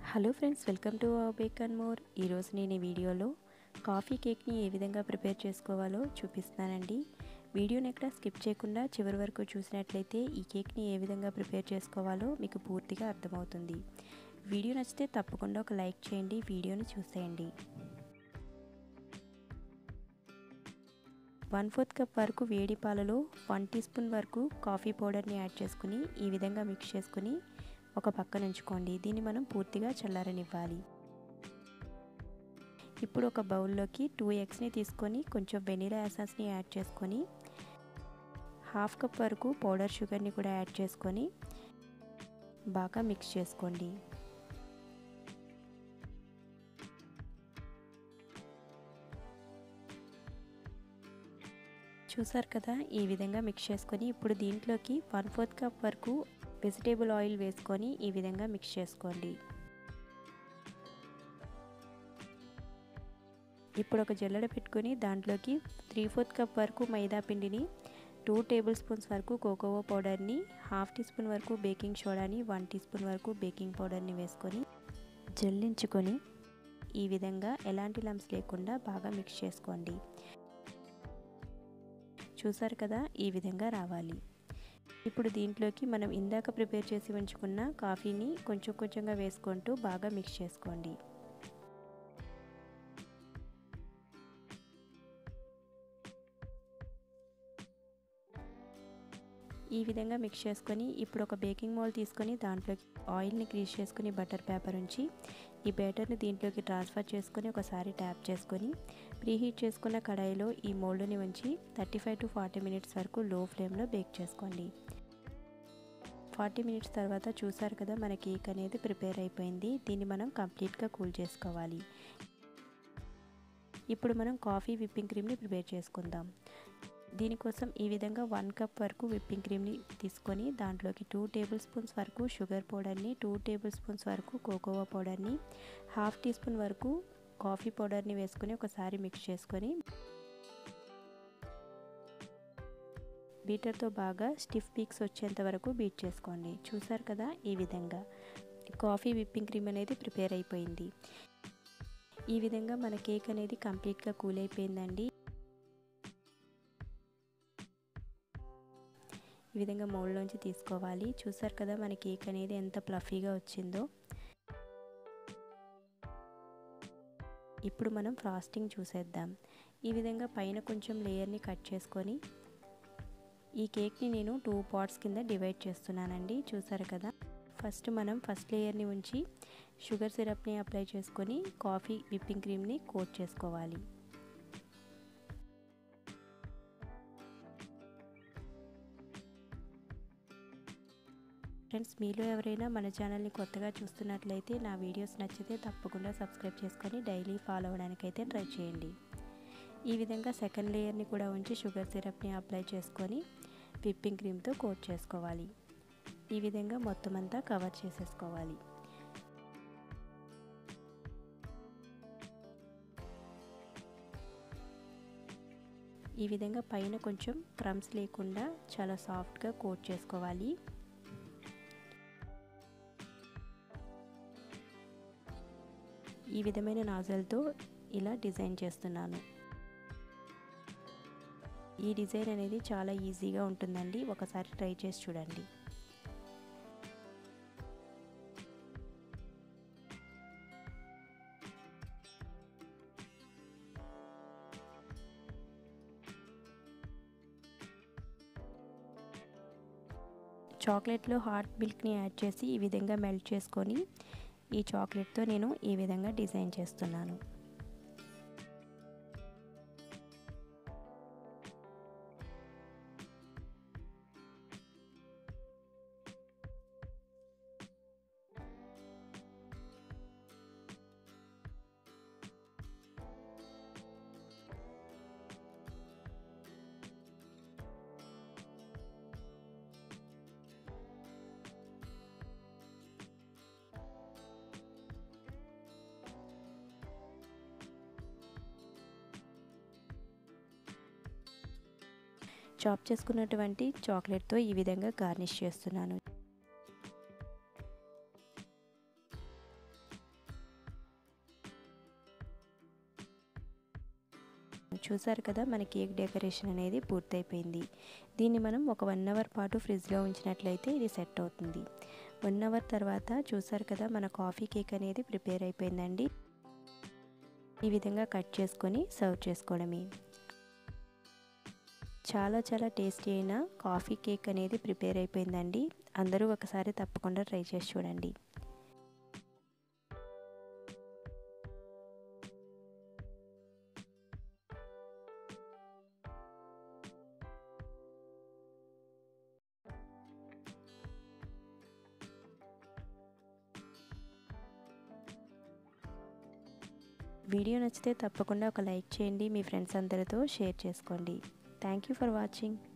hello friends welcome to our bake and more ఈరోజు నేను ఈ వీడియోలో కాఫీ కేక్ని ఏ విధంగా ప్రిపేర్ చేసుకోవాలో చూపిస్తానండి వీడియోని ఎక్కడ స్కిప్ చేయకుండా చివరి వరకు చూసినట్లయితే ఈ కేక్ని ఏ విధంగా ప్రిపేర్ చేసుకోవాలో మీకు పూర్తిగా అర్థమవుతుంది వీడియో నచ్చితే తప్పకుండా ఒక లైక్ చేయండి వీడియోని చూసేయండి వన్ ఫోర్త్ కప్ వరకు వేడి పాలలో వన్ టీ స్పూన్ వరకు కాఫీ పౌడర్ని యాడ్ చేసుకుని ఈ విధంగా మిక్స్ చేసుకుని ఒక పక్కన ఉంచుకోండి దీన్ని మనం పూర్తిగా చల్లారనివ్వాలి ఇప్పుడు ఒక బౌల్లోకి టూ ఎగ్స్ని తీసుకొని కొంచెం వెనీలా ఎసెన్స్ని యాడ్ చేసుకొని హాఫ్ కప్ వరకు పౌడర్ షుగర్ని కూడా యాడ్ చేసుకొని బాగా మిక్స్ చేసుకోండి చూసారు కదా ఈ విధంగా మిక్స్ చేసుకొని ఇప్పుడు దీంట్లోకి వన్ ఫోర్త్ కప్ వరకు వెజిటేబుల్ ఆయిల్ వేసుకొని ఈ విధంగా మిక్స్ చేసుకోండి ఇప్పుడు ఒక జల్లెడ పెట్టుకొని దాంట్లోకి త్రీ ఫోర్త్ కప్ వరకు మైదా పిండిని టూ టేబుల్ స్పూన్స్ వరకు కోకోవో పౌడర్ని హాఫ్ టీ స్పూన్ వరకు బేకింగ్ సోడాని వన్ టీ స్పూన్ వరకు బేకింగ్ పౌడర్ని వేసుకొని జల్లించుకొని ఈ విధంగా ఎలాంటి లంప్స్ లేకుండా బాగా మిక్స్ చేసుకోండి చూసారు కదా ఈ విధంగా రావాలి ఇప్పుడు దీంట్లోకి మనం ఇందాక ప్రిపేర్ చేసి ఉంచుకున్న కాఫీని కొంచెం కొంచెంగా వేసుకుంటూ బాగా మిక్స్ చేసుకోండి ఈ విధంగా మిక్స్ చేసుకొని ఇప్పుడు ఒక బేకింగ్ మోల్ తీసుకొని దాంట్లోకి ఆయిల్ని గ్రీస్ చేసుకొని బటర్ పేపర్ ఉంచి ఈ బ్యాటర్ని దీంట్లోకి ట్రాన్స్ఫర్ చేసుకొని ఒకసారి ట్యాప్ చేసుకొని ప్రీహీట్ చేసుకున్న కడాయిలో ఈ మోల్డ్ని ఉంచి thirty five to forty minutes వరకు లో ఫ్లేమ్లో బేక్ చేసుకోండి ఫార్టీ మినిట్స్ తర్వాత చూసారు కదా మన కేక్ అనేది ప్రిపేర్ అయిపోయింది దీన్ని మనం కంప్లీట్గా కూల్ చేసుకోవాలి ఇప్పుడు మనం కాఫీ విప్పింగ్ క్రీమ్ని ప్రిపేర్ చేసుకుందాం దీనికోసం ఈ విధంగా వన్ కప్ వరకు విప్పింగ్ క్రీమ్ని తీసుకొని దాంట్లోకి టూ టేబుల్ స్పూన్స్ వరకు షుగర్ పౌడర్ని టూ టేబుల్ స్పూన్స్ వరకు కోకోవా పౌడర్ని హాఫ్ టీ స్పూన్ వరకు కాఫీ పౌడర్ని వేసుకొని ఒకసారి మిక్స్ చేసుకొని బీటర్తో బాగా స్టిఫ్ పీక్స్ వచ్చేంత వరకు బీట్ చేసుకోండి చూసారు కదా ఈ విధంగా కాఫీ విప్పింగ్ క్రీమ్ అనేది ప్రిపేర్ అయిపోయింది ఈ విధంగా మన కేక్ అనేది కంప్లీట్గా కూల్ అయిపోయిందండి ఈ విధంగా మోల్డ్లోంచి తీసుకోవాలి చూసారు కదా మన కేక్ అనేది ఎంత ప్లఫీగా వచ్చిందో ఇప్పుడు మనం ఫ్రాస్టింగ్ చూసేద్దాం ఈ విధంగా పైన కొంచెం లేయర్ని కట్ చేసుకొని ఈ కేక్ని నేను టూ పార్ట్స్ కింద డివైడ్ చేస్తున్నానండి చూసారు కదా ఫస్ట్ మనం ఫస్ట్ లేయర్ని ఉంచి షుగర్ సిరప్ని అప్లై చేసుకొని కాఫీ విప్పింగ్ క్రీమ్ని కోట్ చేసుకోవాలి ఫ్రెండ్స్ మీలో ఎవరైనా మన ఛానల్ని కొత్తగా చూస్తున్నట్లయితే నా వీడియోస్ నచ్చితే తప్పకుండా సబ్స్క్రైబ్ చేసుకొని డైలీ ఫాలో అవ్వడానికైతే ట్రై చేయండి ఈ విధంగా సెకండ్ లేయర్ని కూడా ఉంచి షుగర్ సిరప్ని అప్లై చేసుకొని విప్పింగ్ క్రీమ్తో కోట్ చేసుకోవాలి ఈ విధంగా మొత్తం అంతా కవర్ చేసేసుకోవాలి ఈ విధంగా పైన కొంచెం క్రమ్స్ లేకుండా చాలా సాఫ్ట్గా కోట్ చేసుకోవాలి ఈ విధమైన నాజల్తో ఇలా డిజైన్ చేస్తున్నాను ఈ డిజైన్ అనేది చాలా ఈజీగా ఉంటుందండి ఒకసారి ట్రై చేసి చూడండి చాక్లెట్లో హాట్ మిల్క్ని యాడ్ చేసి ఈ విధంగా మెల్ట్ చేసుకొని ఈ చాక్లెట్తో నేను ఈ విధంగా డిజైన్ చేస్తున్నాను చాప్ చేసుకున్నటువంటి చాక్లెట్తో ఈ విధంగా గార్నిష్ చేస్తున్నాను చూసారు కదా మన కేక్ డెకరేషన్ అనేది పూర్తయిపోయింది దీన్ని మనం ఒక వన్ అవర్ పాటు ఫ్రిడ్జ్లో ఉంచినట్లయితే ఇది సెట్ అవుతుంది వన్ అవర్ తర్వాత చూసారు కదా మన కాఫీ కేక్ అనేది ప్రిపేర్ అయిపోయిందండి ఈ విధంగా కట్ చేసుకొని సర్వ్ చేసుకోవడమే చాలా చాలా టేస్టీ అయిన కాఫీ కేక్ అనేది ప్రిపేర్ అయిపోయిందండి అందరూ ఒకసారి తప్పకుండా ట్రై చేసి చూడండి వీడియో నచ్చితే తప్పకుండా ఒక లైక్ చేయండి మీ ఫ్రెండ్స్ అందరితో షేర్ చేసుకోండి థ్యాంక్ యూ ఫర్ వాచింగ్